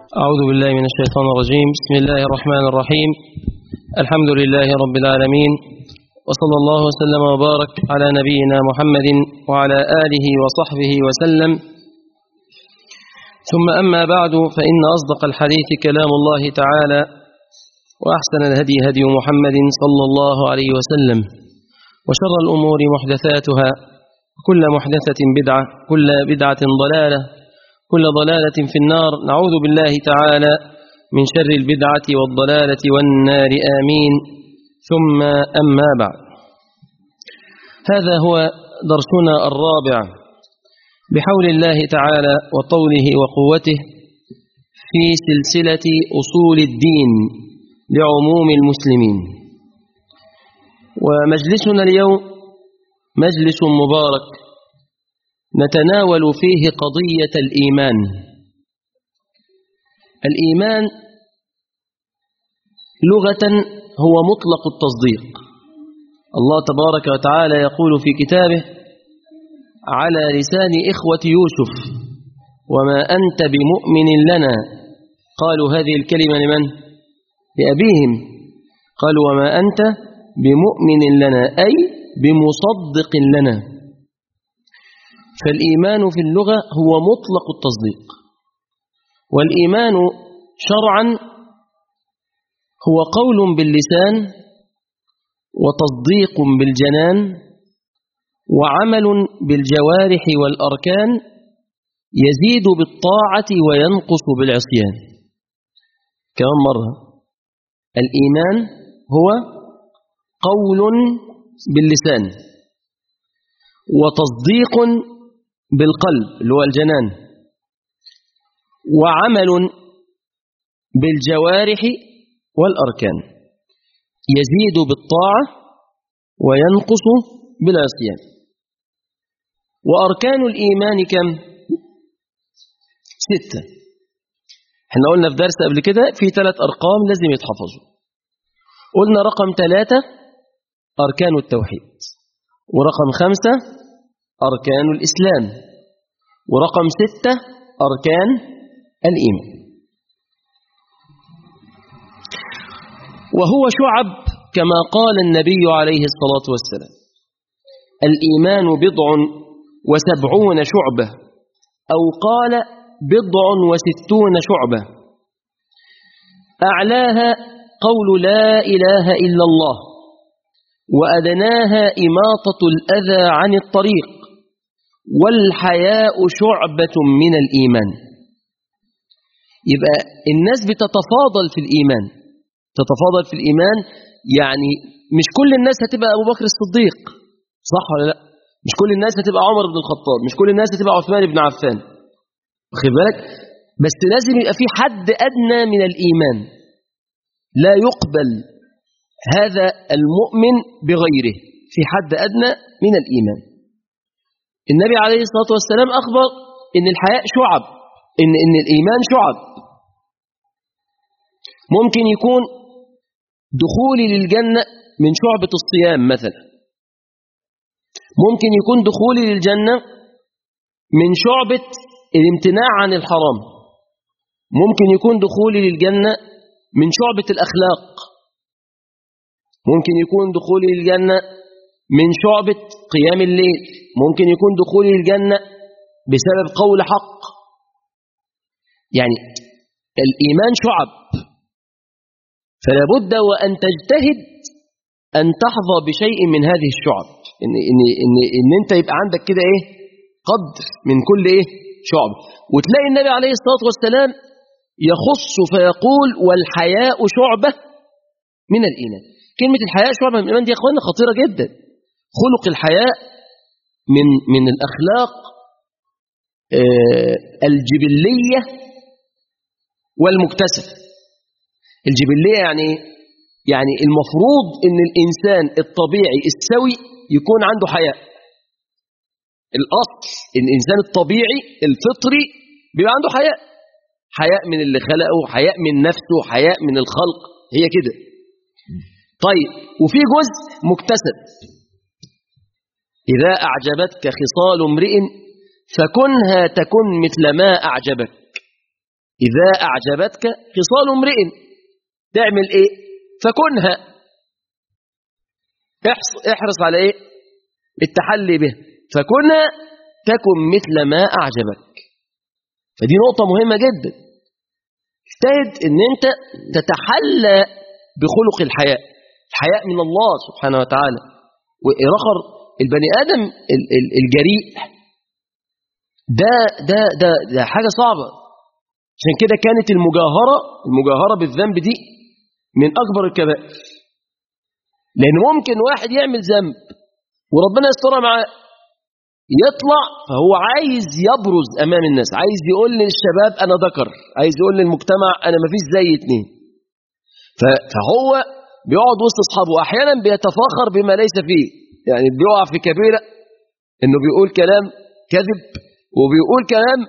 أعوذ بالله من الشيطان الرجيم بسم الله الرحمن الرحيم الحمد لله رب العالمين وصلى الله وسلم وبارك على نبينا محمد وعلى آله وصحبه وسلم ثم أما بعد فإن أصدق الحديث كلام الله تعالى وأحسن الهدي هدي محمد صلى الله عليه وسلم وشر الأمور محدثاتها كل محدثة بدعة كل بدعة ضلالة كل ضلالة في النار نعوذ بالله تعالى من شر البدعة والضلالة والنار آمين ثم أما بعد هذا هو درسنا الرابع بحول الله تعالى وطوله وقوته في سلسلة أصول الدين لعموم المسلمين ومجلسنا اليوم مجلس مبارك نتناول فيه قضية الإيمان الإيمان لغة هو مطلق التصديق الله تبارك وتعالى يقول في كتابه على لسان إخوة يوسف وما أنت بمؤمن لنا قالوا هذه الكلمة لمن؟ لأبيهم قالوا وما أنت بمؤمن لنا أي بمصدق لنا فالإيمان في اللغة هو مطلق التصديق والإيمان شرعا هو قول باللسان وتصديق بالجنان وعمل بالجوارح والأركان يزيد بالطاعة وينقص بالعصيان كمان مرة الإيمان هو قول باللسان وتصديق بالقلب اللي هو الجنان وعمل بالجوارح والأركان يزيد بالطاعة وينقص بالعصيان وأركان الإيمان كم؟ ستة احنا قلنا في درس قبل كده في ثلاث أرقام لازم يتحفظوا قلنا رقم ثلاثة أركان التوحيد ورقم خمسة أركان الإسلام ورقم ستة أركان الإيمان وهو شعب كما قال النبي عليه الصلاة والسلام الإيمان بضع وسبعون شعبة أو قال بضع وستون شعبة أعلاها قول لا إله إلا الله وأدناها إماطة الأذى عن الطريق والحياء شعبة من الإيمان يبقى الناس بتتفاضل في الإيمان تتفاضل في الإيمان يعني مش كل الناس هتبقى أبو بكر الصديق صح ولا لا مش كل الناس هتبقى عمر بن الخطاب مش كل الناس هتبقى عثمان بن عفان واخد بالك بس لازم يبقى في حد أدنى من الإيمان لا يقبل هذا المؤمن بغيره في حد أدنى من الإيمان النبي عليه الصلاة والسلام أخبر إن الحياء شعب إن, إن الإيمان شعب ممكن يكون دخولي للجنة من شعبة الصيام مثلا ممكن يكون دخولي للجنة من شعبة الامتناع عن الحرام ممكن يكون دخولي للجنة من شعبة الأخلاق ممكن يكون دخولي للجنة من شعبة قيام الليل ممكن يكون دخولي للجنة بسبب قول حق يعني الإيمان شعب فلا بد وأن تجتهد أن تحظى بشيء من هذه الشعب إن, إن, إن, إن أنت يبقى عندك كده إيه قدر من كل إيه شعب وتلاقي النبي عليه الصلاة والسلام يخص فيقول والحياء شعبة من الإيمان كلمة الحياء شعبة من الإيمان دي يا أخوانا خطيرة جدا خلق الحياء من من الأخلاق الجبلية والمكتسبة الجبلية يعني يعني المفروض ان الانسان الطبيعي السوي يكون عنده حياء الاصل ان الانسان الطبيعي الفطري بيبقى عنده حياء حياء من اللي خلقه حياء من نفسه حياء من الخلق هي كده طيب وفي جزء مكتسب إذا أعجبتك خصال امرئ فكنها تكن مثل ما أعجبك إذا أعجبتك خصال امرئ تعمل إيه فكنها احرص على إيه التحلي به فكنها تكن مثل ما أعجبك فدي نقطة مهمة جدا اجتهد ان انت تتحلى بخلق الحياء الحياء من الله سبحانه وتعالى وإرخر البني آدم الجريء ده, ده, ده, ده حاجة صعبة عشان كده كانت المجاهرة المجاهرة بالذنب دي من أكبر الكبائر لأن ممكن واحد يعمل ذنب وربنا يسترها معاه يطلع فهو عايز يبرز أمام الناس عايز يقول للشباب أنا ذكر عايز يقول للمجتمع أنا ما فيش زي اتنين فهو بيقعد وسط أصحابه أحيانا بيتفاخر بما ليس فيه يعني بيقع في كبيرة إنه بيقول كلام كذب وبيقول كلام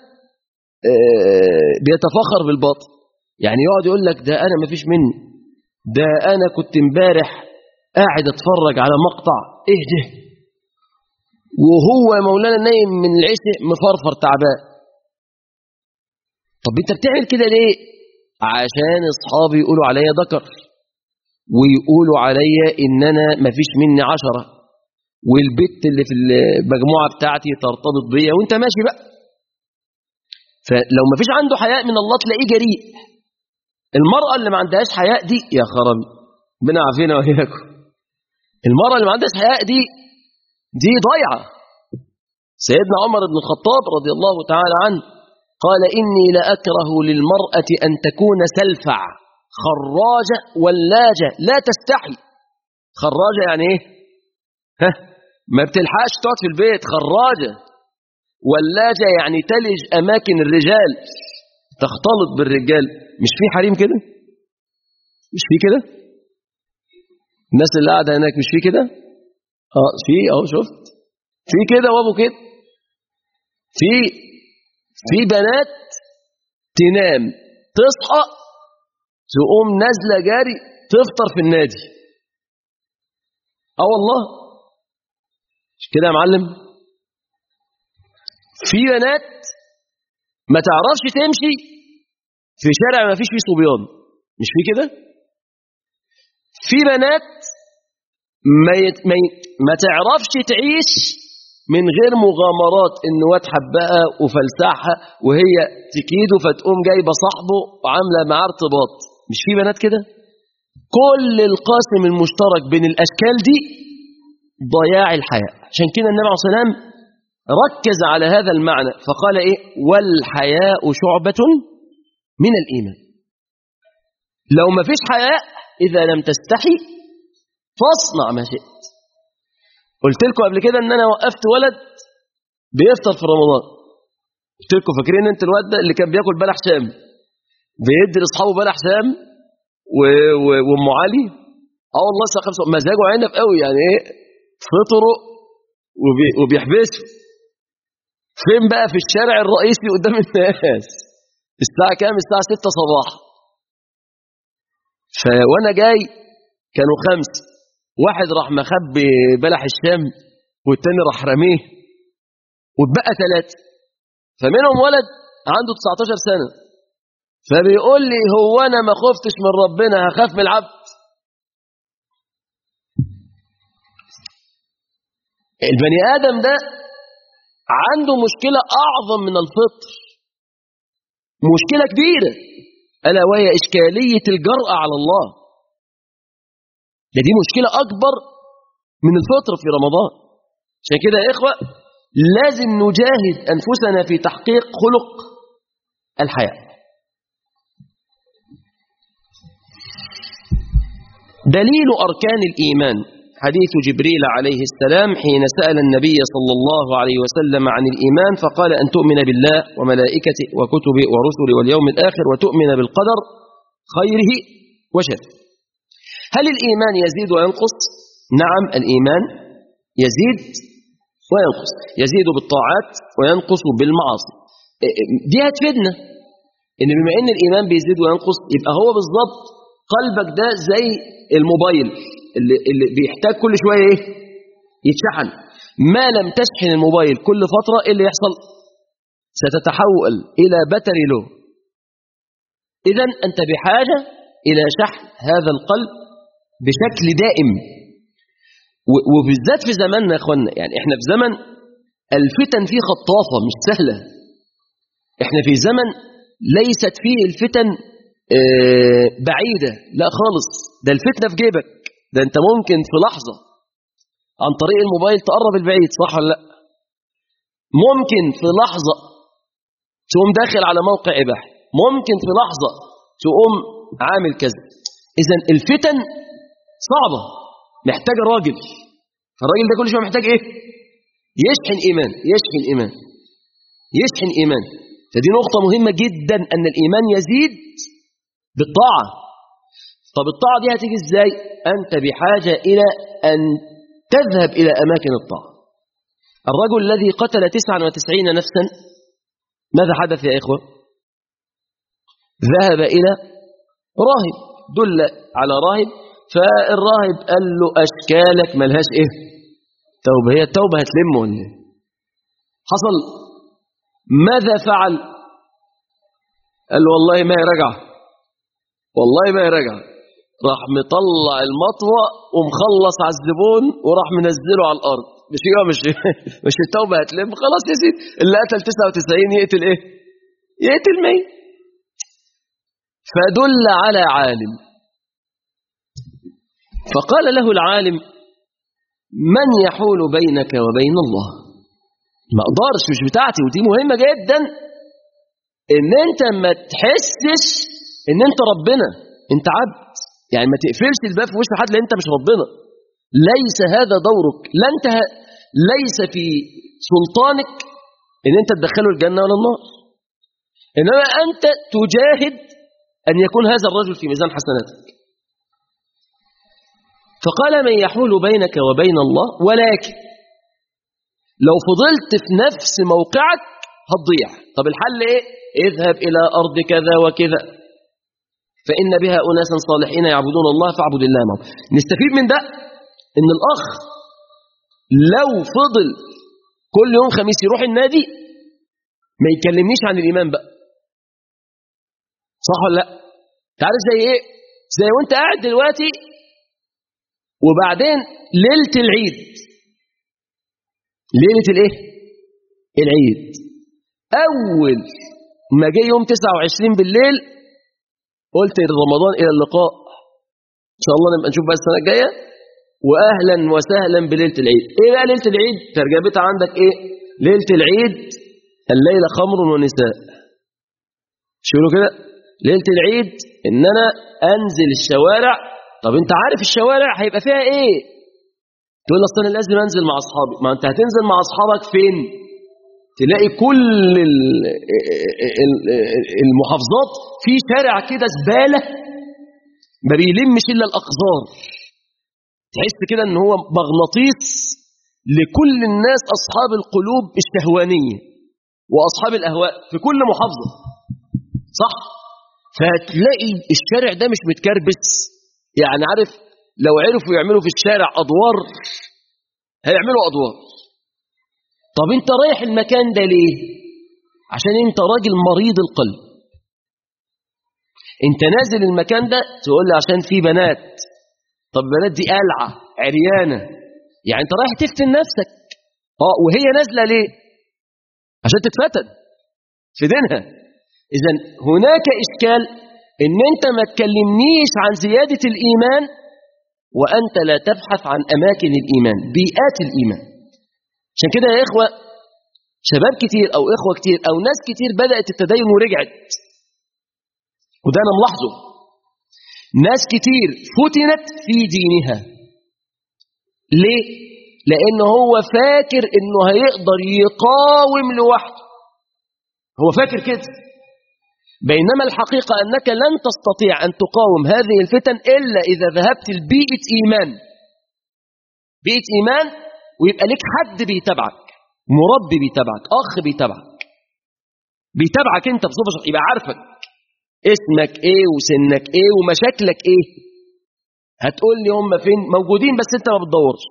بيتفاخر بالباطل يعني يقعد يقول لك ده أنا ما فيش مني ده أنا كنت امبارح قاعد اتفرج على مقطع ايه ده وهو يا مولانا نايم من العشاء مفرفر تعبان طب انت بتعمل كده ليه عشان اصحابي يقولوا عليا ذكر ويقولوا عليا ان انا مفيش مني عشرة والبت اللي في المجموعة بتاعتي ترتبط بيا وانت ماشي بقى فلو مفيش عنده حياء من الله تلاقيه جريء المرأة اللي ما عندهاش حياء دي يا خرابي ربنا عافينا وإياكم المرأة اللي ما عندهاش حياء دي دي ضيعة سيدنا عمر بن الخطاب رضي الله تعالى عنه قال إني لأكره للمرأة أن تكون سلفع خراجة ولاجة لا تستحي خراجة يعني إيه ها ما بتلحقش تقعد في البيت خراجة ولاجة يعني تلج أماكن الرجال تختلط بالرجال مش في حريم كده مش في كده الناس اللي قاعدة هناك مش في كده اه في اهو شفت في كده وابو كده في في بنات تنام تصحى تقوم نازله جاري تفطر في النادي اه والله مش كده يا معلم في بنات ما تعرفش تمشي في شارع ما فيش فيه صبيان مش في كده في بنات ما, يت... ما, ي... ما تعرفش تعيش من غير مغامرات ان واد حبها وفلسعها وهي تكيده فتقوم جايبه صاحبه وعامله معاه ارتباط مش في بنات كده كل القاسم المشترك بين الاشكال دي ضياع الحياء عشان كده النبي عليه الصلاه والسلام ركز على هذا المعنى فقال ايه والحياء شعبة من الايمان لو ما فيش حياء اذا لم تستحي فاصنع ما شئت قلت لكم قبل كده ان انا وقفت ولد بيفطر في رمضان قلت لكم فاكرين انت الواد ده اللي كان بياكل بلح شام بيدي لاصحابه بلح شام وام علي اه والله خمسة مزاجه عنب قوي يعني ايه فطره وبي وبيحبسه فين بقى في الشارع الرئيسي قدام الناس الساعه كام الساعه 6 صباحا ف وانا جاي كانوا خمسه واحد راح مخبي بلح الشام والتاني راح رميه واتبقى ثلاثة فمنهم ولد عنده 19 سنة فبيقول لي هو أنا ما خفتش من ربنا هخاف من العبد البني آدم ده عنده مشكلة أعظم من الفطر مشكلة كبيرة ألا وهي إشكالية الجرأة على الله ده دي مشكلة أكبر من الفطر في رمضان عشان كده يا إخوة لازم نجاهد أنفسنا في تحقيق خلق الحياة دليل أركان الإيمان حديث جبريل عليه السلام حين سأل النبي صلى الله عليه وسلم عن الإيمان فقال أن تؤمن بالله وملائكته وكتبه ورسله واليوم الآخر وتؤمن بالقدر خيره وشره هل الإيمان يزيد وينقص؟ نعم الإيمان يزيد وينقص يزيد بالطاعات وينقص بالمعاصي دي هتفيدنا إن بما إن الإيمان بيزيد وينقص يبقى هو بالظبط قلبك ده زي الموبايل اللي, اللي بيحتاج كل شوية إيه؟ يتشحن ما لم تشحن الموبايل كل فترة إيه اللي يحصل؟ ستتحول إلى بتري له إذا أنت بحاجة إلى شحن هذا القلب بشكل دائم وبالذات في زماننا يا اخوانا يعني احنا في زمن الفتن فيه خطافة مش سهلة احنا في زمن ليست فيه الفتن اه بعيدة لا خالص ده الفتنة في جيبك ده انت ممكن في لحظة عن طريق الموبايل تقرب البعيد صح ولا لا ممكن في لحظة تقوم داخل على موقع إباحة ممكن في لحظة تقوم عامل كذا إذا الفتن صعبة محتاجة راجل فالراجل ده كل شوية محتاج إيه يشحن إيمان يشحن إيمان يشحن إيمان فدي نقطة مهمة جدا أن الإيمان يزيد بالطاعة طب الطاعة دي هتيجي إزاي أنت بحاجة إلى أن تذهب إلى أماكن الطاعة الرجل الذي قتل 99 نفسا ماذا حدث يا إخوة ذهب إلى راهب دل على راهب فالراهب قال له أشكالك ملهاش إيه توبة هي التوبة هتلمه ولا إيه حصل ماذا فعل قال له والله ما يرجع والله ما يرجع راح مطلع المطوة ومخلص على الزبون وراح منزله على الأرض مش ايه مش مش التوبة هتلم خلاص يا سيدي اللي قتل 99 يقتل ايه يقتل 100 فدل على عالم فقال له العالم من يحول بينك وبين الله ما اقدرش مش بتاعتي ودي مهمة جدا ان انت ما تحسش ان انت ربنا انت عبد يعني ما تقفلش الباب في وش حد لان انت مش ربنا ليس هذا دورك لا انت ليس في سلطانك ان انت تدخله الجنة ولا النار انما انت تجاهد ان يكون هذا الرجل في ميزان حسناتك فقال من يحول بينك وبين الله ولكن لو فضلت في نفس موقعك هتضيع طب الحل ايه اذهب الى ارض كذا وكذا فان بها اناسا صالحين يعبدون الله فاعبد الله معهم نستفيد من ده ان الاخ لو فضل كل يوم خميس يروح النادي ما يكلمنيش عن الايمان بقى صح ولا لا تعرف زي ايه زي وانت قاعد دلوقتي وبعدين ليله العيد ليله الايه العيد اول ما جه يوم 29 بالليل قلت رمضان الى اللقاء ان شاء الله نبقى نشوف بقى السنه الجايه واهلا وسهلا بليله العيد ايه بقى ليله العيد ترجمتها عندك ايه ليله العيد الليله خمر ونساء شو كده ليله العيد ان انا انزل الشوارع طب انت عارف الشوارع هيبقى فيها ايه تقول اصل انا لازم انزل مع اصحابي ما انت هتنزل مع اصحابك فين تلاقي كل المحافظات في شارع كده زباله ما بيلمش الا الاقذار تحس كده ان هو مغناطيس لكل الناس اصحاب القلوب الشهوانيه واصحاب الاهواء في كل محافظه صح فهتلاقي الشارع ده مش متكربس يعني عارف لو عرفوا يعملوا في الشارع ادوار هيعملوا ادوار طب انت رايح المكان ده ليه عشان انت راجل مريض القلب انت نازل المكان ده تقول لي عشان في بنات طب البنات دي قلعه عريانه يعني انت رايح تفتن نفسك اه وهي نازله ليه عشان تتفتن في دينها اذا هناك اشكال ان انت ما تكلمنيش عن زياده الايمان وانت لا تبحث عن اماكن الايمان بيئات الايمان عشان كده يا اخوه شباب كتير او اخوه كتير او ناس كتير بدات التدين ورجعت وده انا ملاحظه ناس كتير فتنت في دينها ليه لان هو فاكر انه هيقدر يقاوم لوحده هو فاكر كده بينما الحقيقة أنك لن تستطيع أن تقاوم هذه الفتن إلا إذا ذهبت لبيئة إيمان بيئة إيمان ويبقى لك حد بيتابعك مربي بيتابعك أخ بيتابعك بيتابعك أنت بصفة يبقى عارفك اسمك إيه وسنك إيه ومشاكلك إيه هتقول لي هم فين موجودين بس أنت ما بتدورش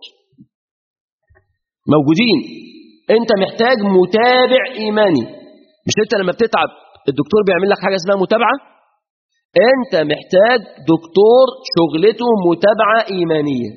موجودين أنت محتاج متابع إيماني مش أنت لما بتتعب الدكتور بيعمل لك حاجة اسمها متابعة انت محتاج دكتور شغلته متابعة ايمانية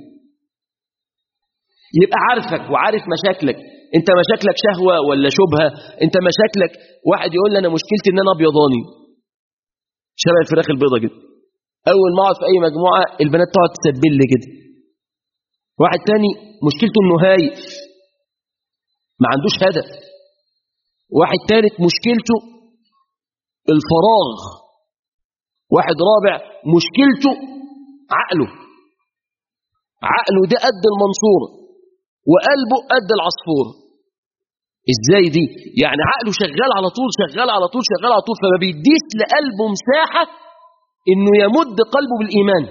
يبقى عارفك وعارف مشاكلك انت مشاكلك شهوة ولا شبهة انت مشاكلك واحد يقول لي انا مشكلتي ان انا ابيضاني شبه الفراخ البيضة كده اول ما اقعد في اي مجموعة البنات تقعد تسبل لي كده واحد تاني مشكلته انه هايف ما عندوش هدف واحد ثالث مشكلته الفراغ واحد رابع مشكلته عقله عقله ده قد المنصورة وقلبه قد العصفورة ازاي دي يعني عقله شغال على طول شغال على طول شغال على طول فما بيديش لقلبه مساحة انه يمد قلبه بالايمان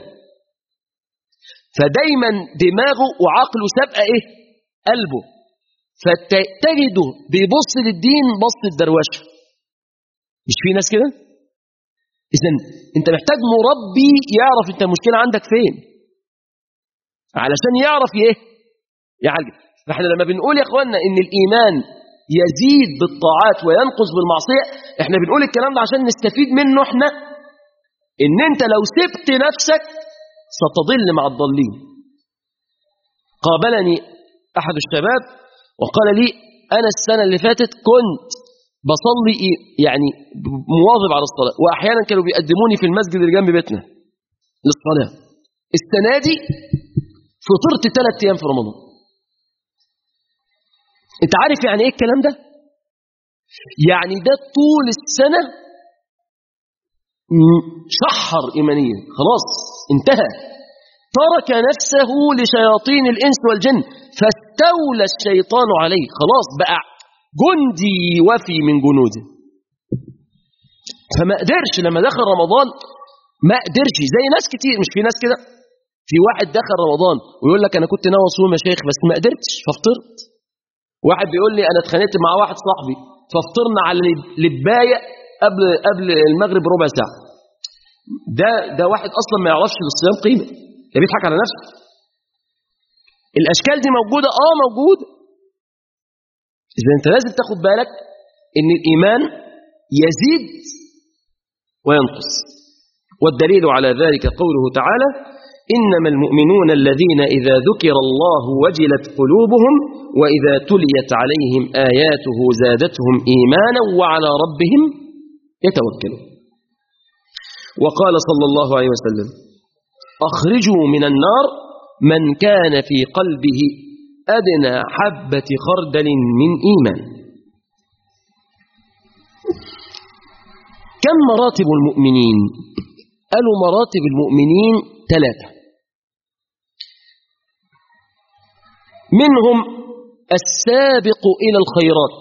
فدايما دماغه وعقله سابقه ايه قلبه فتجده بيبص للدين بص الدروشه مش في ناس كده اذا انت محتاج مربي يعرف انت المشكله عندك فين علشان يعرف ايه يعالج فاحنا لما بنقول يا اخوانا ان الايمان يزيد بالطاعات وينقص بالمعصيه احنا بنقول الكلام ده عشان نستفيد منه احنا ان انت لو سبت نفسك ستضل مع الضالين قابلني احد الشباب وقال لي انا السنه اللي فاتت كنت بصلي يعني مواظب على الصلاه واحيانا كانوا بيقدموني في المسجد اللي جنب بيتنا للصلاه السنه دي فطرت ثلاث ايام في رمضان انت عارف يعني ايه الكلام ده يعني ده طول السنه شحر ايمانيا خلاص انتهى ترك نفسه لشياطين الانس والجن فاستولى الشيطان عليه خلاص بقى جندي وفي من جنوده فما قدرش لما دخل رمضان ما قدرش زي ناس كتير مش في ناس كده في واحد دخل رمضان ويقول لك انا كنت ناوي اصوم يا شيخ بس ما قدرتش ففطرت واحد بيقول لي انا اتخانقت مع واحد صاحبي ففطرنا على لبايه قبل قبل المغرب بربع ساعه ده ده واحد اصلا ما يعرفش للصيام قيمه ده بيضحك على نفسه الاشكال دي موجوده اه موجوده اذا انت لازم تاخد بالك ان الايمان يزيد وينقص والدليل على ذلك قوله تعالى انما المؤمنون الذين اذا ذكر الله وجلت قلوبهم واذا تليت عليهم اياته زادتهم ايمانا وعلى ربهم يتوكلون وقال صلى الله عليه وسلم اخرجوا من النار من كان في قلبه أدنى حبة خردل من إيمان كم مراتب المؤمنين قالوا مراتب المؤمنين ثلاثة منهم السابق إلى الخيرات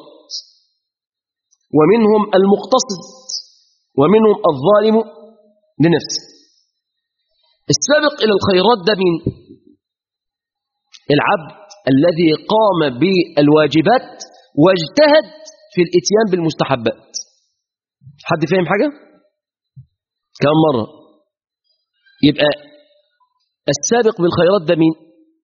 ومنهم المقتصد ومنهم الظالم لنفسه السابق إلى الخيرات ده مين العبد الذي قام بالواجبات واجتهد في الاتيان بالمستحبات حد فاهم حاجة؟ كم مرة يبقى السابق بالخيرات ده مين؟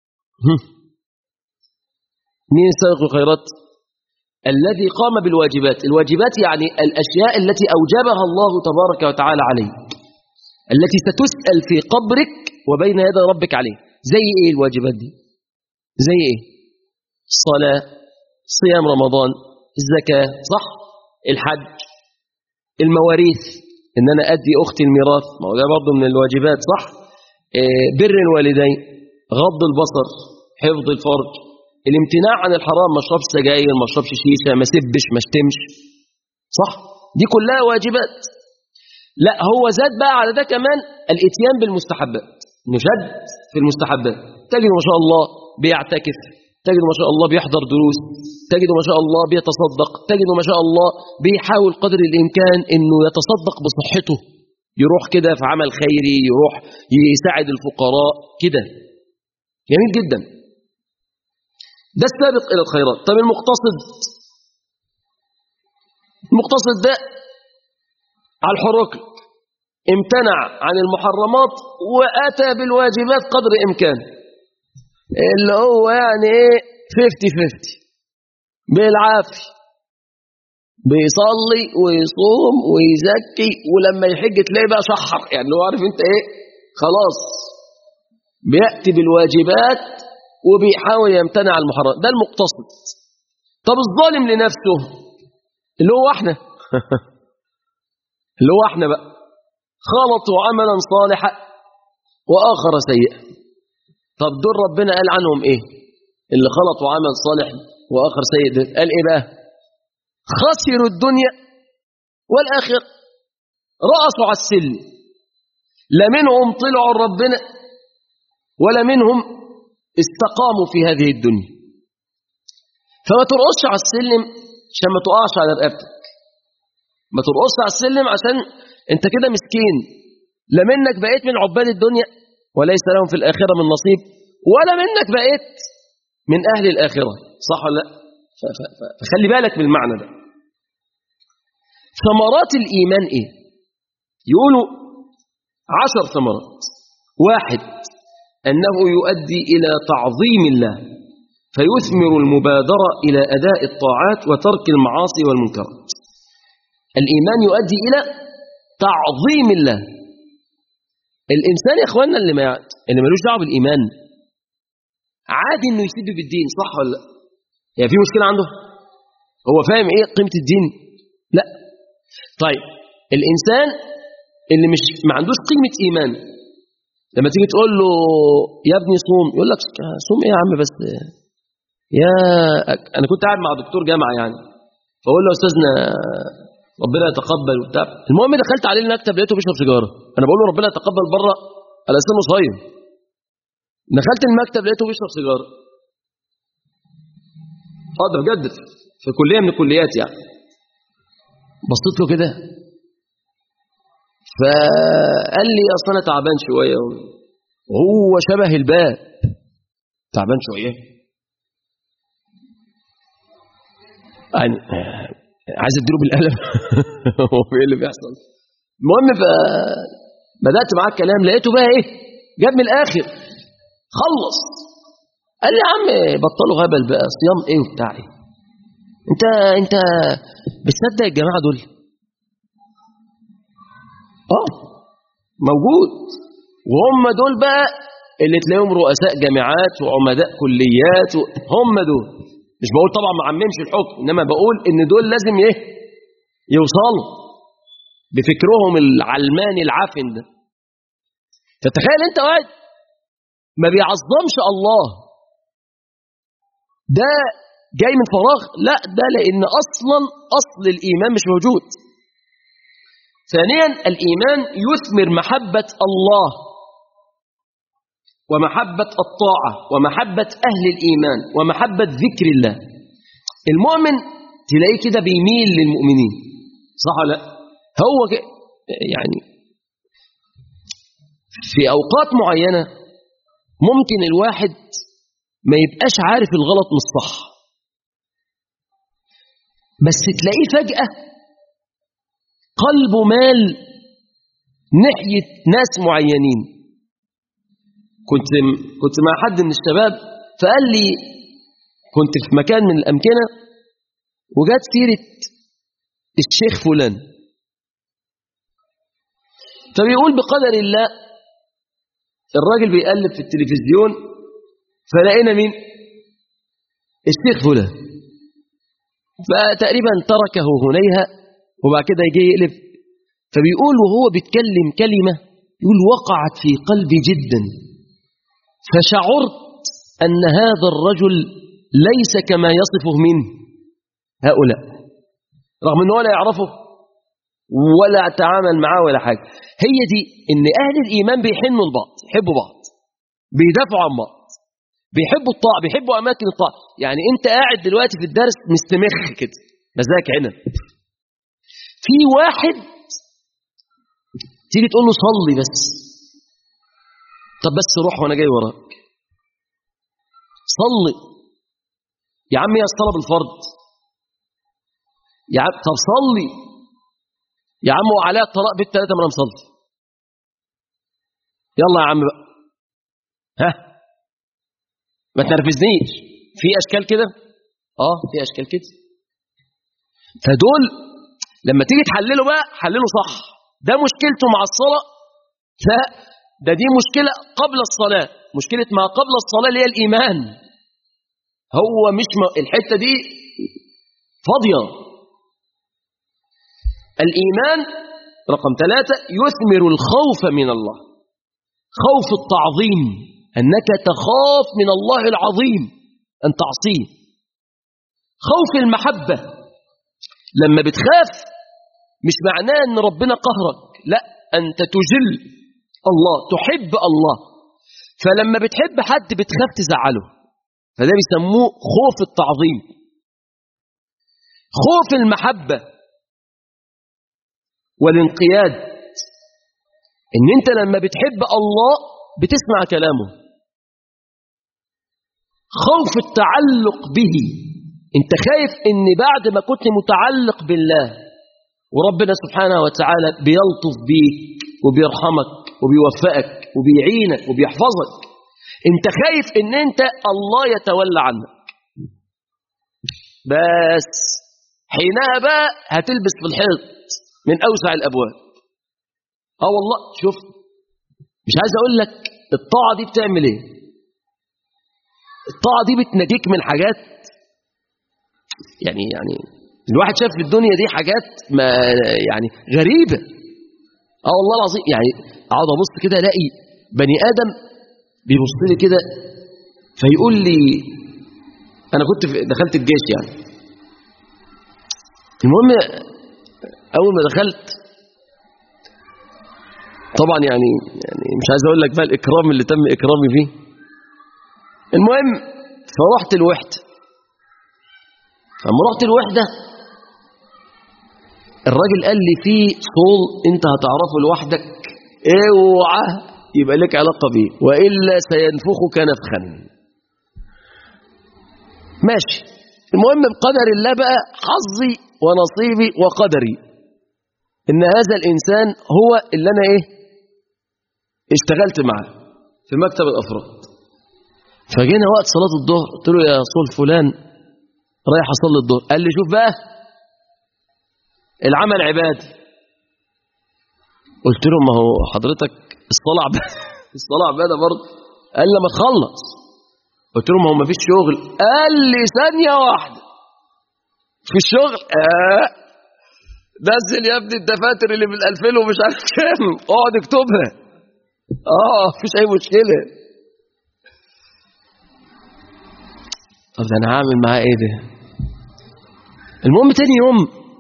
مين السابق بالخيرات؟ الذي قام بالواجبات الواجبات يعني الأشياء التي أوجبها الله تبارك وتعالى عليك التي ستسأل في قبرك وبين يدي ربك عليه زي ايه الواجبات دي زي ايه الصلاة صيام رمضان الزكاة صح الحج المواريث ان انا ادي اختي الميراث ما هو ده برضه من الواجبات صح إيه بر الوالدين غض البصر حفظ الفرج الامتناع عن الحرام ما اشربش سجاير ما اشربش شيشه ما سبش ما شتمش صح دي كلها واجبات لا هو زاد بقى على ده كمان الاتيان بالمستحبات نشد في المستحبات تجد ما شاء الله بيعتكف تجد ما شاء الله بيحضر دروس تجد ما شاء الله بيتصدق تجد ما شاء الله بيحاول قدر الإمكان أنه يتصدق بصحته يروح كده في عمل خيري يروح يساعد الفقراء كده جميل جدا ده السابق إلى الخيرات طب المقتصد المقتصد ده على الحركة امتنع عن المحرمات وأتى بالواجبات قدر إمكان اللي هو يعني ايه 50 50 بالعافية بيصلي ويصوم ويزكي ولما يحج تلاقيه بقى شحر يعني هو عارف انت ايه خلاص بيأتي بالواجبات وبيحاول يمتنع عن المحرمات ده المقتصد طب الظالم لنفسه اللي هو احنا اللي هو احنا بقى خلطوا عملا صالحا واخر سيئا طب دول ربنا قال عنهم ايه اللي خلطوا عمل صالح واخر سيء ده قال ايه بقى خسروا الدنيا والاخره رأسوا على السلم لا منهم طلعوا ربنا ولا منهم استقاموا في هذه الدنيا فما ترقصش على السلم عشان ما تقعش على رقبتك ما ترقصش على السلم عشان انت كده مسكين لا منك بقيت من عباد الدنيا وليس لهم في الآخرة من نصيب ولا منك بقيت من أهل الآخرة صح ولا لا فخلي بالك من المعنى ده ثمرات الإيمان إيه يقولوا عشر ثمرات واحد أنه يؤدي إلى تعظيم الله فيثمر المبادرة إلى أداء الطاعات وترك المعاصي والمنكرات الإيمان يؤدي إلى تعظيم الله الإنسان يا إخواننا اللي, ما اللي ملوش دعوه بالإيمان عادي إنه يسيب بالدين صح ولا لا يعني في مشكلة عنده هو فاهم إيه قيمة الدين لا طيب الإنسان اللي مش ما عندوش قيمة إيمان لما تيجي تقول له يا ابني صوم يقول لك صوم ايه يا عم بس يا انا كنت قاعد مع دكتور جامعه يعني فاقول له يا استاذنا ربنا يتقبل وبتاع المهم دخلت عليه المكتب لقيته بيشرب سيجاره انا بقول له ربنا يتقبل بره على اساس انه صايم دخلت المكتب لقيته بيشرب سيجاره اه ده بجد في كليه من الكليات يعني بصيت له كده فقال لي اصل انا تعبان شويه وهو شبه الباب تعبان شويه يعني عايز اديله بالقلم هو ايه اللي بيحصل المهم بدات معاه الكلام لقيته بقى ايه جاب من الاخر خلص قال لي يا عم بطلوا هبل بقى صيام ايه وبتاع ايه انت انت بتصدق الجماعه دول اه موجود وهم دول بقى اللي تلاقيهم رؤساء جامعات وعمداء كليات هم دول مش بقول طبعا ما عممش الحكم انما بقول ان دول لازم ايه يوصلوا بفكرهم العلماني العفن ده تتخيل انت واحد ما بيعظمش الله ده جاي من فراغ لا ده لان اصلا اصل الايمان مش موجود ثانيا الايمان يثمر محبه الله ومحبة الطاعة ومحبة أهل الإيمان ومحبة ذكر الله المؤمن تلاقيه كده بيميل للمؤمنين صح ولا هو يعني في أوقات معينة ممكن الواحد ما يبقاش عارف الغلط من الصح بس تلاقيه فجأة قلبه مال ناحية ناس معينين كنت كنت مع حد من الشباب فقال لي كنت في مكان من الأمكنة وجات سيرة الشيخ فلان فبيقول بقدر الله الراجل بيقلب في التلفزيون فلقينا مين الشيخ فلان فتقريبا تركه هنيها وبعد كده يجي يقلب فبيقول وهو بيتكلم كلمة يقول وقعت في قلبي جدا فشعرت أن هذا الرجل ليس كما يصفه من هؤلاء رغم أنه لا يعرفه ولا تعامل معاه ولا حاجة هي دي أن أهل الإيمان بيحنوا لبعض يحبوا بعض بيدافعوا عن بعض بيحبوا الطاعة بيحبوا أماكن الطاعة يعني أنت قاعد دلوقتي في الدرس مستمخ كده مزاك عنب في واحد تيجي تقول له صلي بس طب بس روح وانا جاي وراك صلي يا عم يا الصلاه بالفرض يا عم طب صلي يا عم وعليها الطلاق بالثلاثه ما انا مصلي يلا يا عم بقى ها ما تنرفزنيش في اشكال كده اه في اشكال كده فدول لما تيجي تحلله بقى حلله صح ده مشكلته مع الصلاة لا ده دي مشكلة قبل الصلاة مشكلة ما قبل الصلاة اللي هي الإيمان هو مش م... الحتة دي فاضية الإيمان رقم ثلاثة يثمر الخوف من الله خوف التعظيم أنك تخاف من الله العظيم أن تعصيه خوف المحبة لما بتخاف مش معناه أن ربنا قهرك لا أنت تجل الله تحب الله فلما بتحب حد بتخاف تزعله فده بيسموه خوف التعظيم خوف المحبة والانقياد ان انت لما بتحب الله بتسمع كلامه خوف التعلق به انت خايف ان بعد ما كنت متعلق بالله وربنا سبحانه وتعالى بيلطف بيك وبيرحمك وبيوفقك وبيعينك وبيحفظك انت خايف ان انت الله يتولى عنك بس حينها بقى هتلبس في الحيط من اوسع الابواب اه والله شوف مش عايز اقول لك الطاعه دي بتعمل ايه الطاعه دي بتنجيك من حاجات يعني يعني الواحد شاف في الدنيا دي حاجات ما يعني غريبه اه والله العظيم يعني اقعد ابص كده الاقي بني ادم بيبص لي كده فيقول لي انا كنت في دخلت الجيش يعني المهم اول ما دخلت طبعا يعني يعني مش عايز اقول لك بقى الاكرام اللي تم اكرامي فيه المهم فرحت الوحده فلما رحت الوحده الراجل قال لي في صول انت هتعرفه لوحدك اوعى يبقى لك علاقه بيه والا سينفخك نفخا ماشي المهم بقدر الله بقى حظي ونصيبي وقدري ان هذا الانسان هو اللي انا ايه اشتغلت معاه في مكتب الافراد فجينا وقت صلاه الظهر قلت له يا صول فلان رايح اصلي الظهر قال لي شوف بقى العمل عبادي قلت له ما هو حضرتك الصلاه عباده الصلاه عباده برضه قال لما تخلص قلت له ما هو ما فيش شغل قال لي ثانيه واحده في الشغل آه نزل يا ابني الدفاتر اللي من 2000 ومش عارف كام اقعد اكتبها اه مفيش اي مشكله طب ده انا هعمل معاه ايه ده المهم تاني يوم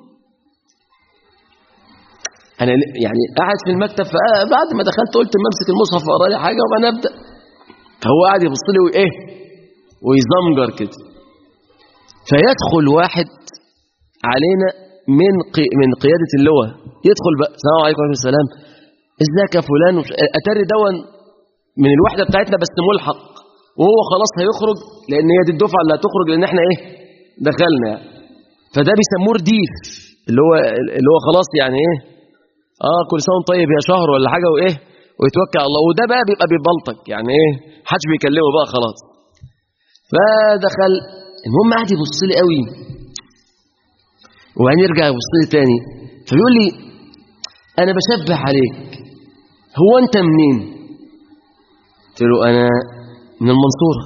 انا يعني قاعد في المكتب بعد ما دخلت قلت ما امسك المصحف واقرا لي حاجه وبقى نبدا فهو قاعد يبص لي وايه ويزمجر كده فيدخل واحد علينا من قي... من قياده اللواء يدخل بقى السلام عليكم ورحمه السلام ازيك يا فلان وش... اتاري دون من الوحده بتاعتنا بس ملحق وهو خلاص هيخرج لان هي دي الدفعه اللي هتخرج لان احنا ايه دخلنا يعني فده بيسموه رديف اللي هو اللي هو خلاص يعني ايه اه كل سنه طيب يا شهر ولا حاجه وايه ويتوكل على الله وده بقى بيبقى بيبلطك يعني ايه محدش بيكلمه بقى خلاص فدخل المهم قعد يبص لي قوي وبعدين يرجع يبص لي تاني فبيقول لي انا بشبه عليك هو انت منين قلت له انا من المنصوره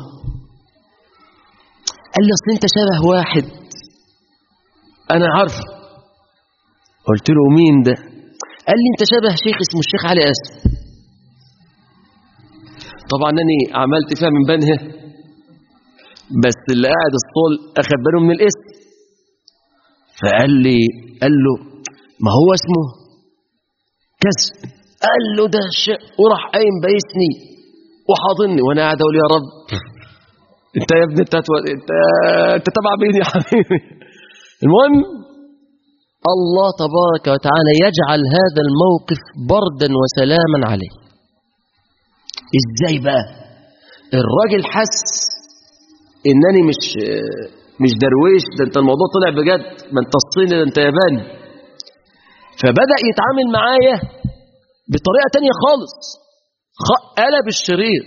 قال لي اصل انت شبه واحد انا عارفه قلت له مين ده قال لي انت شبه شيخ اسمه الشيخ علي اسد طبعا اني عملت فيها من بنها بس اللي قاعد الصول اخد باله من الاسم فقال لي قال له ما هو اسمه كذب قال له ده شيء وراح قايم بايسني وحاضني وانا قاعد اقول يا رب انت يا ابني انت انت انت تبع مين يا حبيبي المهم الله تبارك وتعالى يجعل هذا الموقف بردا وسلاما عليه ازاي بقى الراجل حس انني مش مش درويش ده انت الموضوع طلع بجد ما انت الصيني ده انت ياباني فبدا يتعامل معايا بطريقه تانية خالص قلب الشريط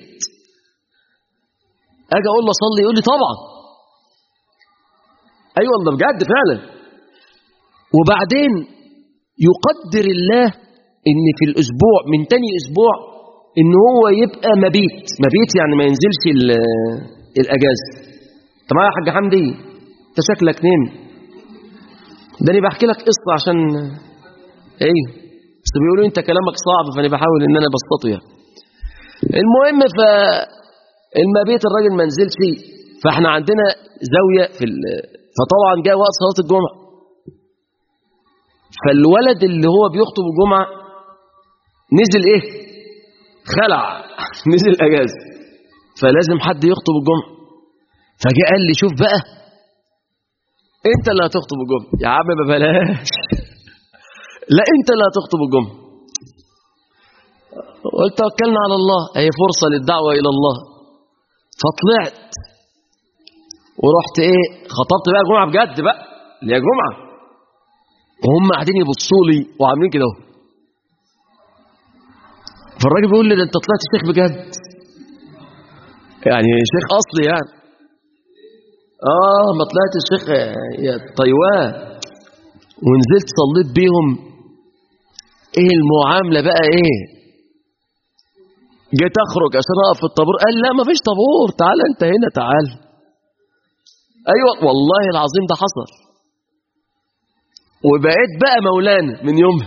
اجي اقول له صلي يقول لي طبعا ايوه والله بجد فعلا وبعدين يقدر الله ان في الاسبوع من تاني اسبوع ان هو يبقى مبيت مبيت يعني ما ينزلش الاجازه طب يا حاج حمدي انت شكلك نيم ده انا بحكي لك قصه عشان ايه بس بيقولوا انت كلامك صعب فانا بحاول ان انا ابسطه يعني المهم ف المبيت الراجل ما نزلش فاحنا عندنا زاويه في ال... فطبعا جاء وقت صلاه الجمعه فالولد اللي هو بيخطب الجمعه نزل ايه خلع نزل اجازه فلازم حد يخطب الجمعه فجاء قال لي شوف بقى انت اللي هتخطب الجمعه يا عم ما بلاش لا انت اللي هتخطب الجمعه قلت توكلنا على الله هي فرصه للدعوه الى الله فطلعت ورحت ايه خطبت بقى الجمعه بجد بقى اللي هي جمعه وهم قاعدين يبصوا لي وعاملين كده اهو فالراجل بيقول لي ده انت طلعت شيخ بجد يعني شيخ اصلي يعني اه ما طلعت الشيخ يا طيوان ونزلت صليت بيهم ايه المعامله بقى ايه جيت اخرج عشان اقف في الطابور قال لا ما فيش طابور تعال انت هنا تعال ايوه والله العظيم ده حصل وبقيت بقى مولانا من يومها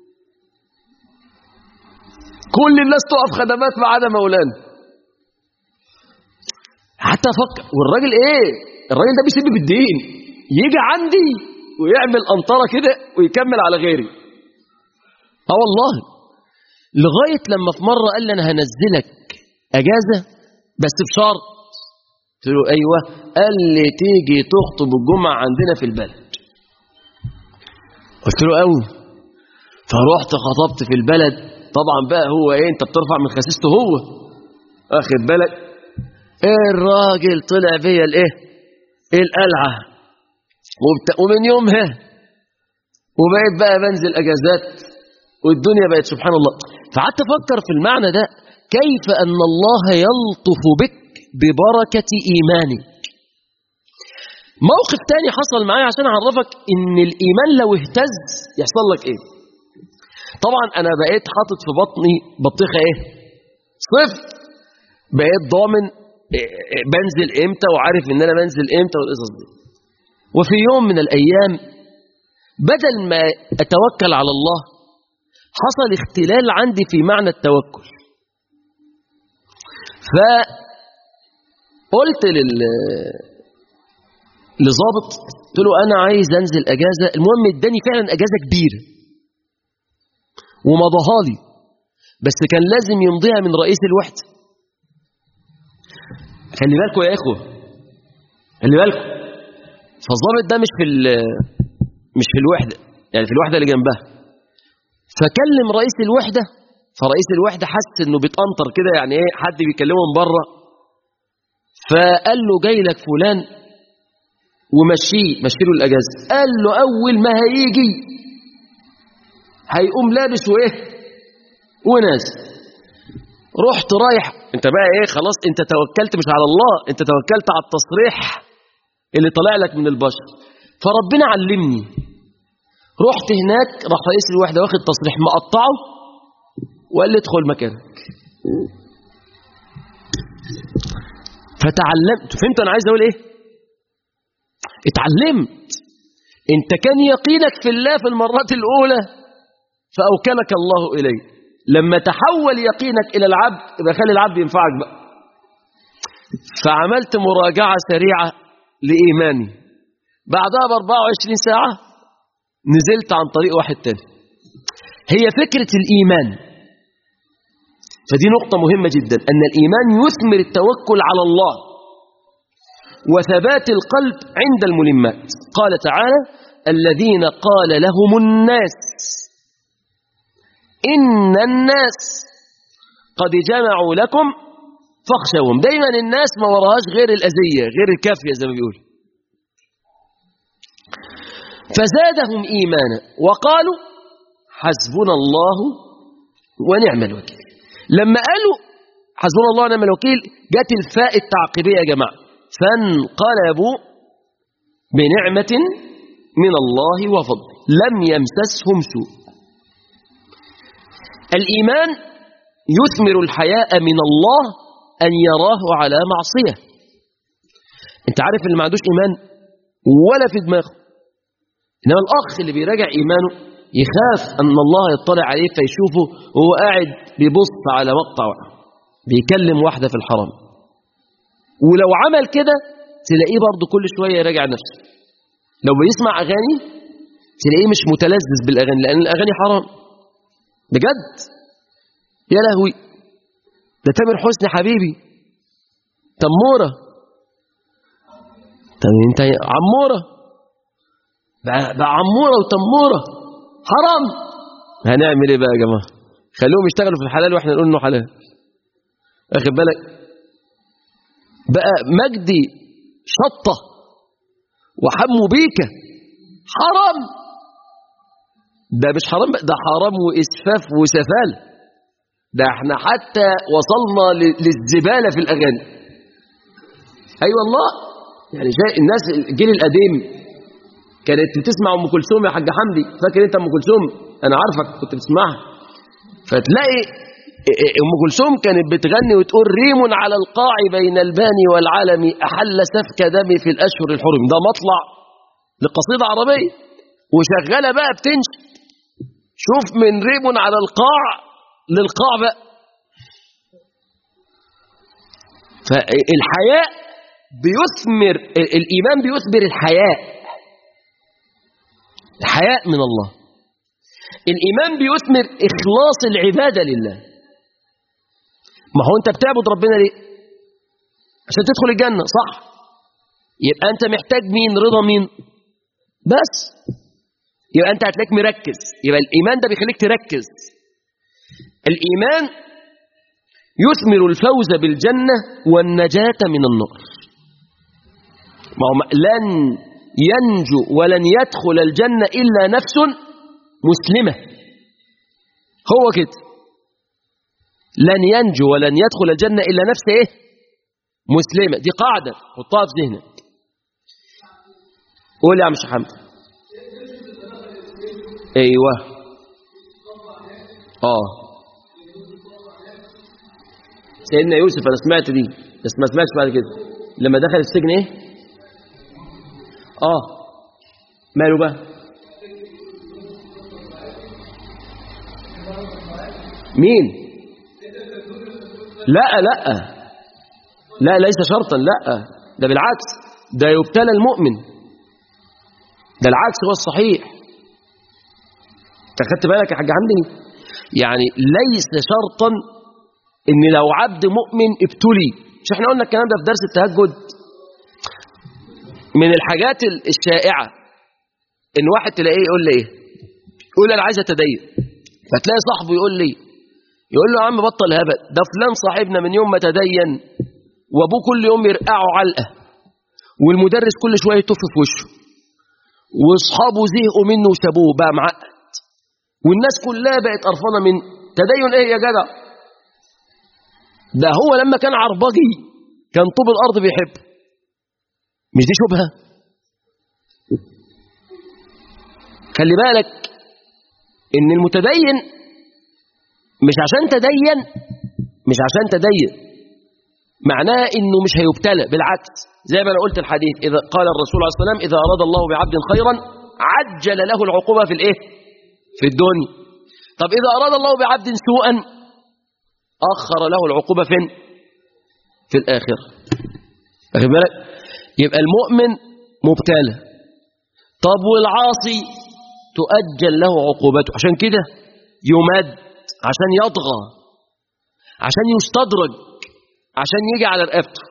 كل الناس تقف خدمات ما عدا مولانا حتى افكر والراجل ايه الراجل ده بيسيب بالدين يجي عندي ويعمل قنطره كده ويكمل على غيري اه والله لغايه لما في مره قال لي انا هنزلك اجازه بس بشرط قلت له ايوه قال لي تيجي تخطب الجمعه عندنا في البلد قلت له قوي فرحت خطبت في البلد طبعا بقى هو ايه انت بترفع من خسيسته هو واخد بالك ايه الراجل طلع بيا الايه ايه القلعه وبت... ومن يومها وبقيت بقى بنزل اجازات والدنيا بقت سبحان الله فقعدت افكر في المعنى ده كيف ان الله يلطف بك ببركه ايمانك موقف تاني حصل معايا عشان اعرفك ان الايمان لو اهتز يحصل لك ايه طبعا انا بقيت حاطط في بطني بطيخه ايه صفر بقيت ضامن بنزل امتى وعارف ان انا بنزل امتى والقصص دي وفي يوم من الايام بدل ما اتوكل على الله حصل اختلال عندي في معنى التوكل فقلت لل لظابط قلت له انا عايز انزل اجازه المهم اداني فعلا اجازه كبيره ومضاها لي بس كان لازم يمضيها من رئيس الوحده خلي بالكم يا اخوه خلي بالكم فالظابط ده مش في مش في الوحده يعني في الوحده اللي جنبها فكلم رئيس الوحده فرئيس الوحده حس انه بيتقنطر كده يعني ايه حد بيكلمه من بره فقال له جاي لك فلان ومشيه مشي له الاجازه قال له اول ما هيجي هيقوم لابس وايه ونازل رحت رايح انت بقى ايه خلاص انت توكلت مش على الله انت توكلت على التصريح اللي طالع لك من البشر فربنا علمني رحت هناك راح رئيس الوحده واخد تصريح مقطعه وقال لي ادخل مكانك فتعلمت فهمت انا عايز اقول ايه اتعلمت انت كان يقينك في الله في المرات الاولى فاوكلك الله اليه لما تحول يقينك الى العبد يبقى خلي العبد ينفعك بقى فعملت مراجعه سريعه لايماني بعدها ب 24 ساعه نزلت عن طريق واحد تاني هي فكره الايمان فدي نقطه مهمه جدا ان الايمان يثمر التوكل على الله وثبات القلب عند الملمات قال تعالى الذين قال لهم الناس إن الناس قد جمعوا لكم فاخشوهم دايما الناس ما وراهاش غير الأذية غير الكافية زي ما بيقول فزادهم إيمانا وقالوا حسبنا الله ونعم الوكيل لما قالوا حسبنا الله ونعم الوكيل جت الفاء التعقيبية يا جماعة فانقلبوا بنعمة من الله وفضل لم يمسسهم سوء الإيمان يثمر الحياء من الله أن يراه على معصية انت عارف اللي ما عندوش إيمان ولا في دماغه إنما الأخ اللي بيراجع إيمانه يخاف أن الله يطلع عليه فيشوفه وهو قاعد بيبص على مقطع بيكلم واحدة في الحرام ولو عمل كده تلاقيه برضه كل شوية يراجع نفسه لو بيسمع أغاني تلاقيه مش متلذذ بالأغاني لأن الأغاني حرام بجد يا لهوي ده تامر حسني حبيبي تمورة طب انت عمورة بقى, بقى عمورة وتمورة حرام هنعمل ايه بقى يا جماعة خلوهم يشتغلوا في الحلال واحنا نقول انه حلال اخد بالك بقى مجدي شطة وحمو بيكة حرام ده مش حرام ده حرام وإسفاف وسفال ده احنا حتى وصلنا للزبالة في الأغاني أي أيوة والله يعني شيء الناس الجيل القديم كانت بتسمع أم كلثوم يا حاج حمدي فاكر أنت أم كلثوم أنا عارفك كنت بتسمعها فتلاقي أم كلثوم كانت بتغني وتقول ريم على القاع بين الباني والعالم أحل سفك دمي في الأشهر الحرم ده مطلع لقصيدة عربية وشغالة بقى بتنشي شوف من ريم على القاع للقاع بقى فالحياء بيثمر الإيمان بيثمر الحياء الحياء من الله الإيمان بيثمر إخلاص العبادة لله ما هو أنت بتعبد ربنا ليه عشان تدخل الجنة صح يبقى أنت محتاج مين رضا مين بس يبقى أنت هتلاقيك مركز يبقى الإيمان ده بيخليك تركز الإيمان يثمر الفوز بالجنة والنجاة من النار ما هو لن ينجو ولن يدخل الجنة إلا نفس مسلمة هو كده لن ينجو ولن يدخل الجنة إلا نفس إيه مسلمة دي قاعدة حطها في ذهنك قول يا عم حمد ايوه اه سيدنا يوسف انا سمعت دي بس ما سمعتش بعد كده لما دخل السجن ايه اه ماله بقى مين لا لا لا ليس شرطا لا ده بالعكس ده يبتلى المؤمن ده العكس هو الصحيح انت خدت بالك يا حاج حمدي يعني ليس شرطا ان لو عبد مؤمن ابتلي مش احنا قلنا الكلام ده في درس التهجد من الحاجات الشائعه ان واحد تلاقيه يقول لي ايه يقول انا عايز اتدين فتلاقي صاحبه يقول لي يقول له يا عم بطل هبل ده فلان صاحبنا من يوم ما تدين وابوه كل يوم يرقعه علقه والمدرس كل شويه يتف في وشه واصحابه زهقوا منه وسابوه بقى معقد والناس كلها بقت قرفانه من تدين ايه يا جدع ده هو لما كان عربجي كان طوب الارض بيحب مش دي شبهه خلي بالك ان المتدين مش عشان تدين مش عشان تدين معناه انه مش هيبتلى بالعكس زي ما انا قلت الحديث اذا قال الرسول عليه الصلاه والسلام اذا اراد الله بعبد خيرا عجل له العقوبه في الايه في الدنيا طب اذا اراد الله بعبد سوءا اخر له العقوبه فين في الاخره واخد بالك يبقى المؤمن مبتلى طب والعاصي تؤجل له عقوبته عشان كده يمد عشان يطغى عشان يستدرج عشان يجي على رقبته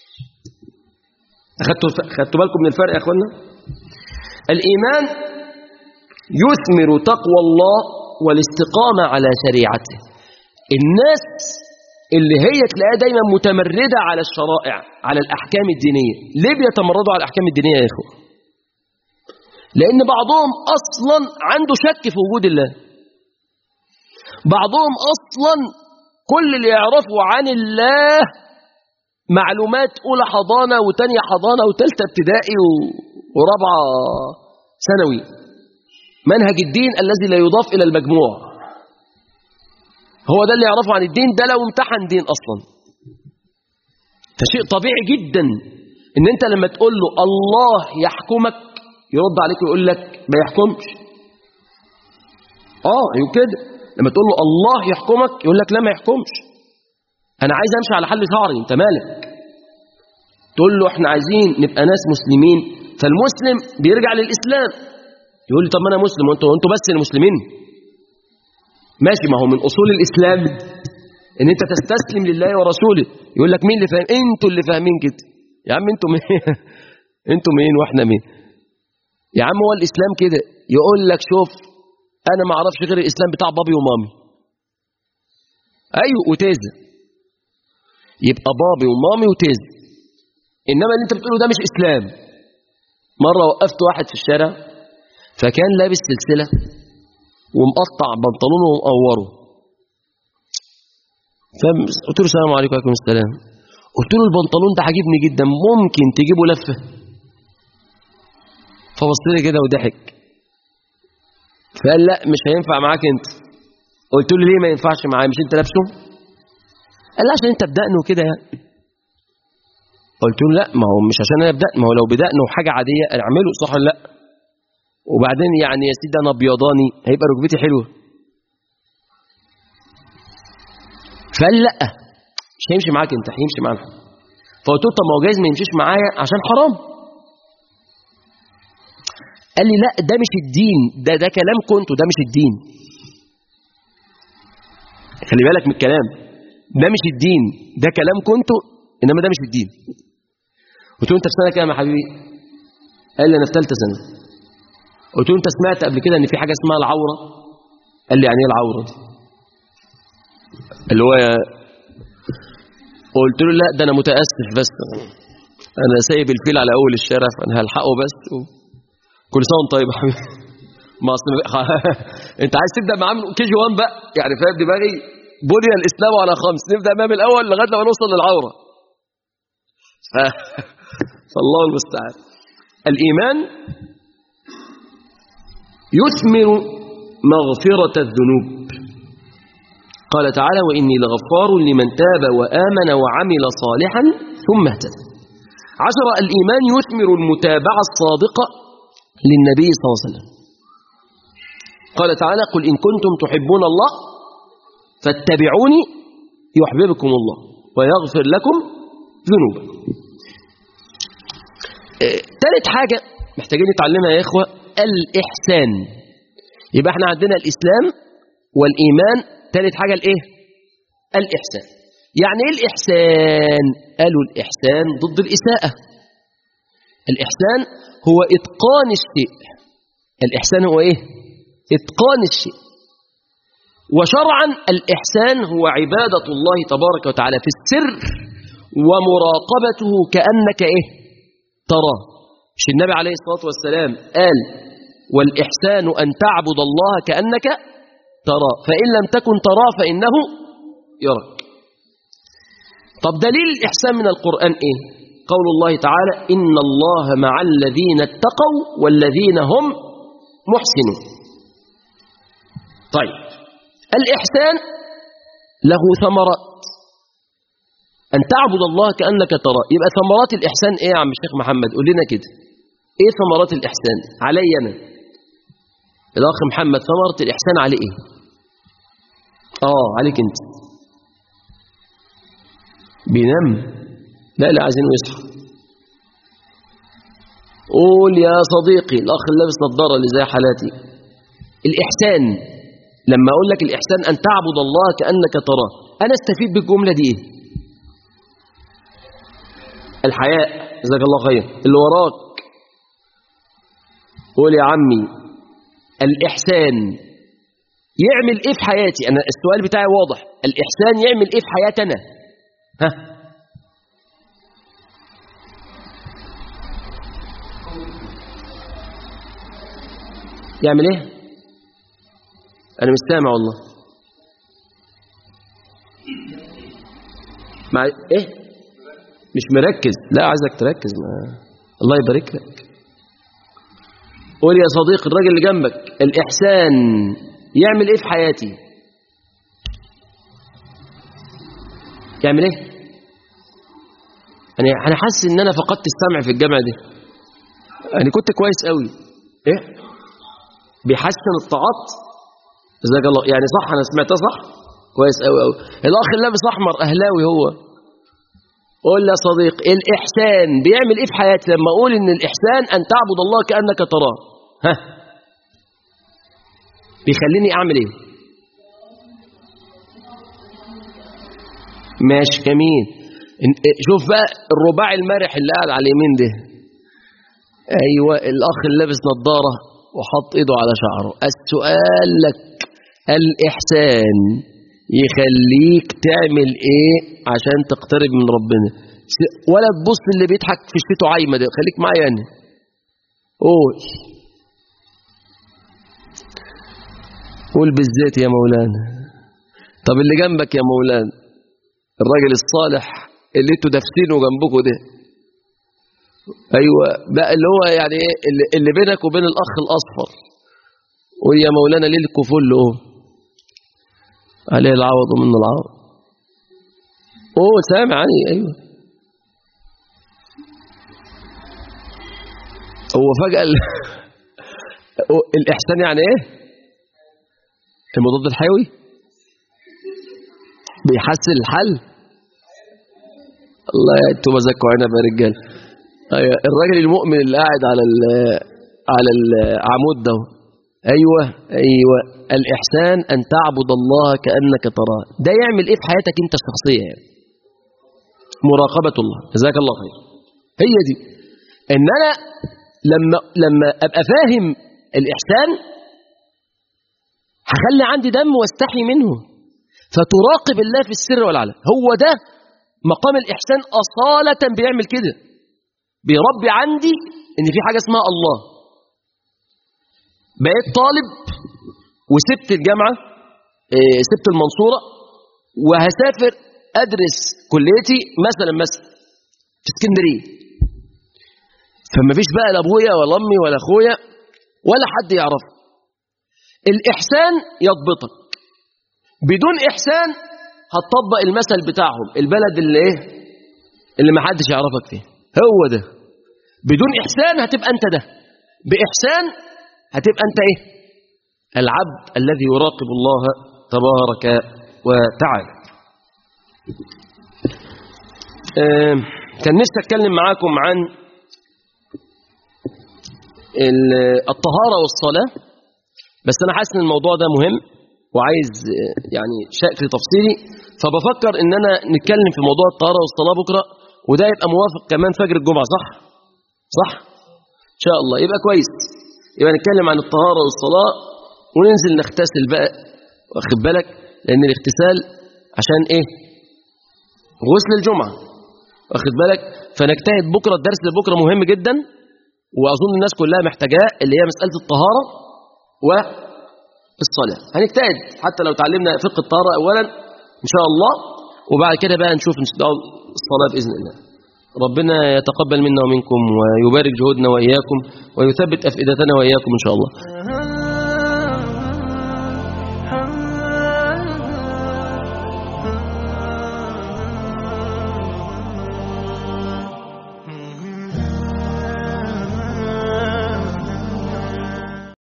أخدتوا خدتوا بالكم من الفرق يا اخوانا الايمان يثمر تقوى الله والاستقامه على شريعته الناس اللي هي تلاقيها دايما متمرده على الشرائع على الاحكام الدينيه ليه بيتمردوا على الاحكام الدينيه يا اخوه لان بعضهم اصلا عنده شك في وجود الله بعضهم اصلا كل اللي يعرفه عن الله معلومات اولى حضانه وتانية حضانه وثالثه ابتدائي ورابعه ثانوي منهج الدين الذي لا يضاف إلى المجموع هو ده اللي يعرفه عن الدين ده لو امتحن دين أصلا ده شيء طبيعي جدا ان انت لما تقول له الله يحكمك يرد عليك ويقول لك ما يحكمش اه ايوه كده لما تقول له الله يحكمك يقول لك لا ما يحكمش انا عايز امشي على حل شعري انت مالك تقول له احنا عايزين نبقى ناس مسلمين فالمسلم بيرجع للاسلام يقول لي طب ما انا مسلم وانتوا انتوا بس المسلمين ماشي ما هو من اصول الاسلام ان انت تستسلم لله ورسوله يقول لك مين اللي فاهم انتوا اللي فاهمين كده يا عم انتوا مين انتوا مين واحنا مين يا عم هو الاسلام كده يقول لك شوف انا ما اعرفش غير الاسلام بتاع بابي ومامي ايوه وتيزه يبقى بابي ومامي وتيزه انما اللي انت بتقوله ده مش اسلام مره وقفت واحد في الشارع فكان لابس سلسله ومقطع بنطلونه ومقوره فقلت له السلام عليكم وعليكم السلام قلت له البنطلون ده عاجبني جدا ممكن تجيبه لفه فبص لي كده وضحك فقال لا مش هينفع معاك انت قلت له ليه ما ينفعش معايا مش انت لابسه قال لا عشان انت بدقن وكده يعني قلت له لا ما هو مش عشان انا بدقن ما هو لو بدقن وحاجه عاديه اعمله صح ولا لا وبعدين يعني يا سيدي انا ابيضاني هيبقى ركبتي حلوه فقال لا مش هيمشي معاك انت هيمشي معانا فقلت له طب ما هو جايز ما يمشيش معايا عشان حرام قال لي لا ده مش الدين ده ده كلام كنت ده مش الدين خلي بالك من الكلام ده مش الدين ده كلام كنت انما ده مش الدين قلت له انت في سنه كام يا حبيبي قال لي انا في ثالثه سنه قلت له انت سمعت قبل كده ان في حاجه اسمها العوره قال لي يعني ايه العوره دي اللي هو قلت له لا ده انا متاسف بس انا سايب الفيل على اول الشارع فانا هلحقه بس كل سنه وانت طيب يا حبيبي ما اصل انت عايز تبدا معاه من كي جي 1 بقى يعني فاهم دماغي بني الاسلام على خمس نبدا بقى من الاول لغايه لما نوصل للعوره ف... فالله المستعان الايمان يثمر مغفره الذنوب قال تعالى واني لغفار لمن تاب وامن وعمل صالحا ثم اهتدى عشر الايمان يثمر المتابعه الصادقه للنبي صلى الله عليه وسلم قال تعالى قل إن كنتم تحبون الله فاتبعوني يحببكم الله ويغفر لكم ذنوبكم ثالث حاجة محتاجين نتعلمها يا إخوة الإحسان يبقى احنا عندنا الإسلام والإيمان ثالث حاجة الإيه؟ الإحسان يعني إيه الإحسان؟ قالوا الإحسان ضد الإساءة الإحسان هو إتقان الشيء الإحسان هو إيه؟ إتقان الشيء وشرعا الإحسان هو عبادة الله تبارك وتعالى في السر ومراقبته كأنك إيه؟ تراه مش النبي عليه الصلاة والسلام قال والإحسان أن تعبد الله كأنك تراه فإن لم تكن تراه فإنه يراك طب دليل الإحسان من القرآن إيه؟ قول الله تعالى إن الله مع الذين اتقوا والذين هم محسنون طيب الإحسان له ثمرات أن تعبد الله كأنك ترى يبقى ثمرات الإحسان إيه يا عم الشيخ محمد قول لنا كده إيه ثمرات الإحسان علي أنا الأخ محمد ثمرة الإحسان عليه إيه آه عليك أنت بينام لا لا عايزينه يصحى قول يا صديقي الأخ اللي لابس نظارة اللي زي حالاتي الإحسان لما أقول لك الإحسان أن تعبد الله كأنك تراه أنا استفيد بالجملة دي إيه الحياء جزاك الله خير اللي وراك قول يا عمي الإحسان يعمل إيه في حياتي أنا السؤال بتاعي واضح الإحسان يعمل إيه في حياتنا ها يعمل ايه انا مش سامع والله مع ايه مش مركز لا عايزك تركز ما... الله يبارك لك قول يا صديق الراجل اللي جنبك الإحسان يعمل إيه في حياتي يعمل إيه أنا أنا حاسس إن أنا فقدت السمع في الجامعة دي أنا كنت كويس قوي إيه بيحسن الطاعات جزاك الله يعني صح أنا سمعتها صح كويس قوي قوي الأخ اللي لابس أحمر أهلاوي هو قول لي يا صديق الإحسان بيعمل إيه في حياتي لما أقول إن الإحسان أن تعبد الله كأنك تراه ها بيخليني أعمل إيه ماشي جميل إن- شوف بقى الرباع المرح اللي قاعد على اليمين ده أيوة الأخ اللي لابس نظارة وحط إيده على شعره السؤال لك الإحسان يخليك تعمل إيه عشان تقترب من ربنا س- ولا تبص اللي بيضحك في شفته عايمة ده خليك معايا يعني قول قول بالذات يا مولانا طب اللي جنبك يا مولانا الراجل الصالح اللي انتوا دافسينه جنبكم ده ايوه بقى اللي هو يعني ايه اللي- اللي بينك وبين الاخ الاصفر قول يا مولانا ليلكوا فل اهو عليه العوض ومنه العوض اوه سامع يعني ايوه هو فجأة ال... هو الإحسان يعني إيه؟ المضاد الحيوي بيحسن الحل الله يا انتوا مزاجكوا عنب يا رجال أيوة الراجل المؤمن اللي قاعد على ال على العمود ده ايوه ايوه الاحسان ان تعبد الله كانك تراه ده يعمل ايه في حياتك انت الشخصيه يعني مراقبه الله جزاك الله خير هي دي ان انا لما لما ابقى فاهم الاحسان هخلي عندي دم واستحي منه فتراقب الله في السر والعلن هو ده مقام الإحسان أصالة بيعمل كده بيربي عندي إن في حاجة اسمها الله بقيت طالب وسبت الجامعة إيه، سبت المنصورة وهسافر أدرس كليتي مثلا مثلا في اسكندرية فما فيش بقى لا أبويا ولا أمي ولا أخويا ولا حد يعرفه الإحسان يضبطك بدون إحسان هتطبق المثل بتاعهم البلد اللي إيه اللي ما حدش يعرفك فيه هو ده بدون إحسان هتبقى أنت ده بإحسان هتبقى أنت إيه العبد الذي يراقب الله تبارك وتعالى آه، كان نفسي أتكلم معاكم عن ال- الطهارة والصلاة بس أنا حاسس إن الموضوع ده مهم وعايز آه، يعني شيء في تفصيلي فبفكر إن أنا نتكلم في موضوع الطهارة والصلاة بكرة وده يبقى موافق كمان فجر الجمعة صح؟ صح؟ إن شاء الله يبقى كويس يبقى نتكلم عن الطهارة والصلاة وننزل نغتسل بقى واخد بالك لأن الاغتسال عشان إيه؟ غسل الجمعة واخد بالك فنجتهد بكرة الدرس لبكرة مهم جدا وأظن الناس كلها محتاجاه اللي هي مسألة الطهارة والصلاة هنجتهد حتى لو تعلمنا فقه الطهارة أولا إن شاء الله وبعد كده بقى نشوف إن شاء الله الصلاة بإذن الله ربنا يتقبل منا ومنكم ويبارك جهودنا وإياكم ويثبت أفئدتنا وإياكم إن شاء الله